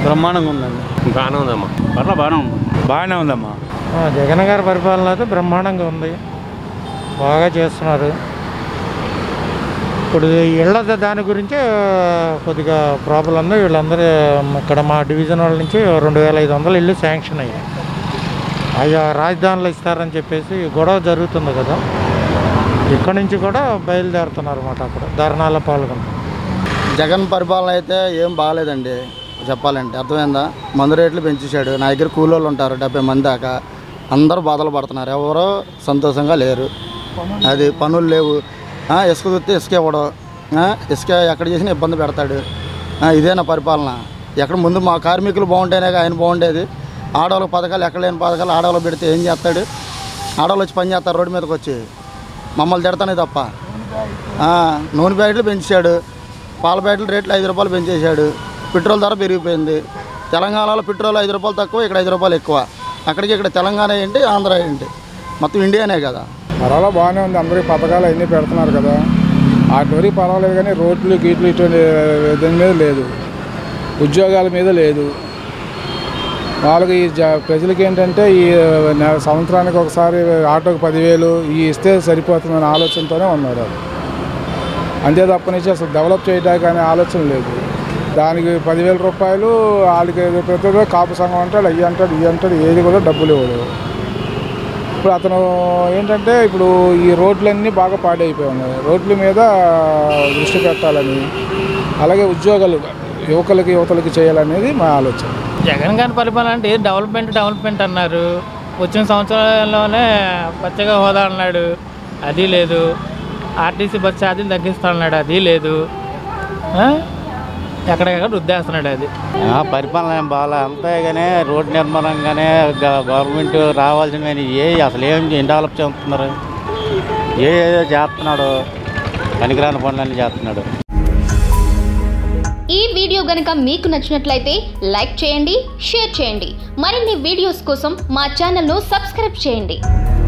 బ్రహ్మాండంగా ఉందండి బాగానే ఉందమ్మా పర్ల బాగానే ఉంది బాగానే ఉందమ్మా జగన్ గారి పరిపాలన అయితే బ్రహ్మాండంగా ఉంది బాగా చేస్తున్నారు ఇప్పుడు ఇళ్ళ దాని గురించి కొద్దిగా ప్రాబ్లం ఉంది వీళ్ళందరూ ఇక్కడ మా డివిజన్ వాళ్ళ నుంచి రెండు వేల ఐదు వందలు ఇల్లు శాంక్షన్ అయ్యాయి అయ్యా రాజధానిలో ఇస్తారని చెప్పేసి గొడవ జరుగుతుంది కదా ఇక్కడ నుంచి కూడా బయలుదేరుతున్నారు అన్నమాట అక్కడ ధర్నాలో పాల్గొంటారు జగన్ పరిపాలన అయితే ఏం బాగాలేదండి చెప్పాలంటే అర్థమైందా మందు రేట్లు పెంచేశాడు నా దగ్గర కూలోళ్ళు ఉంటారు డెబ్బై మంది దాకా అందరూ బాధలు పడుతున్నారు ఎవరో సంతోషంగా లేరు అది పనులు లేవు ఆ, ఇసుక చూస్తే ఇసుక ఇవ్వడం ఆ, ఇసుక ఎక్కడ చేసినా ఇబ్బంది పెడతాడు ఆ, ఇదేనా పరిపాలన ఎక్కడ ముందు మా కార్మికులు బాగుంటేనే ఆయన బాగుండేది ఆడవాళ్ళ పథకాలు ఎక్కడ లేని పథకాలు ఆడవాళ్ళు పెడితే ఏం చేస్తాడు ఆడవాళ్ళు వచ్చి పని చేస్తారు రోడ్డు మీదకి వచ్చి మమ్మల్ని తిడతానే తప్ప ఆ, నూనె ప్యాకెట్లు పెంచాడు పాల ప్యాకెట్లు రేట్లు ఐదు రూపాయలు పెంచేశాడు పెట్రోల్ ధర పెరిగిపోయింది తెలంగాణలో పెట్రోల్ ఐదు రూపాయలు తక్కువ ఇక్కడ ఐదు రూపాయలు ఎక్కువ అక్కడికి ఇక్కడ తెలంగాణ ఏంటి ఆంధ్ర ఏంటి మొత్తం ఇండియానే కదా పర్వాలా బాగానే ఉంది అందరికీ పథకాలు అన్నీ పెడుతున్నారు కదా వాటి వరకు పర్వాలేదు కానీ రోడ్లు గీట్లు ఇటువంటి దాని మీద లేదు ఉద్యోగాల మీద లేదు వాళ్ళకి ఈ జ ప్రజలకి ఏంటంటే ఈ నెల సంవత్సరానికి ఒకసారి ఆటోకి పదివేలు ఈ ఇస్తే సరిపోతుందనే ఆలోచనతోనే ఉన్నారు వాళ్ళు. అంతే తప్పనిచ్చి అసలు డెవలప్ చేయడానికి అనే ఆలోచన లేదు దానికి పదివేల రూపాయలు వాళ్ళకి ప్రతి ఒక్కరు కాపు సంఘం అంటాడు అయ్యి అంటాడు ఇవి అంటాడు ఏది కూడా డబ్బులు ఇవ్వడు ఇప్పుడు అతను ఏంటంటే ఇప్పుడు ఈ రోడ్లన్నీ బాగా పాడైపోయి ఉన్నాయి రోడ్ల మీద దృష్టి పెట్టాలని అలాగే ఉద్యోగాలు యువకులకి యువతలకి చేయాలనేది మా ఆలోచన జగన్ గారి పరిపాలన అంటే ఏది డెవలప్మెంట్ డెవలప్మెంట్ అన్నారు వచ్చిన సంవత్సరాల్లోనే పచ్చగా హోదా అన్నాడు అది లేదు ఆర్టీసీ బస్ ఛార్జీలు తగ్గిస్తా అన్నాడు అది లేదు ఆ? ఎక్కడెక్కడ రుద్దేస్తున్నాడు అది ఆ, పరిపాలన ఏం బాగాలే అంతేగానే రోడ్డు నిర్మాణం కానీ గవర్నమెంట్ రావాల్సినవి ఏ అసలు ఏం ఏం డెవలప్ చేస్తున్నారు ఏ ఏదో చేస్తున్నాడు పనికిరాని పనులన్నీ చేస్తున్నాడు ఈ వీడియో గనుక మీకు నచ్చినట్లయితే లైక్ చేయండి షేర్ చేయండి మరిన్ని వీడియోస్ కోసం మా ఛానల్ను సబ్స్క్రైబ్ చేయండి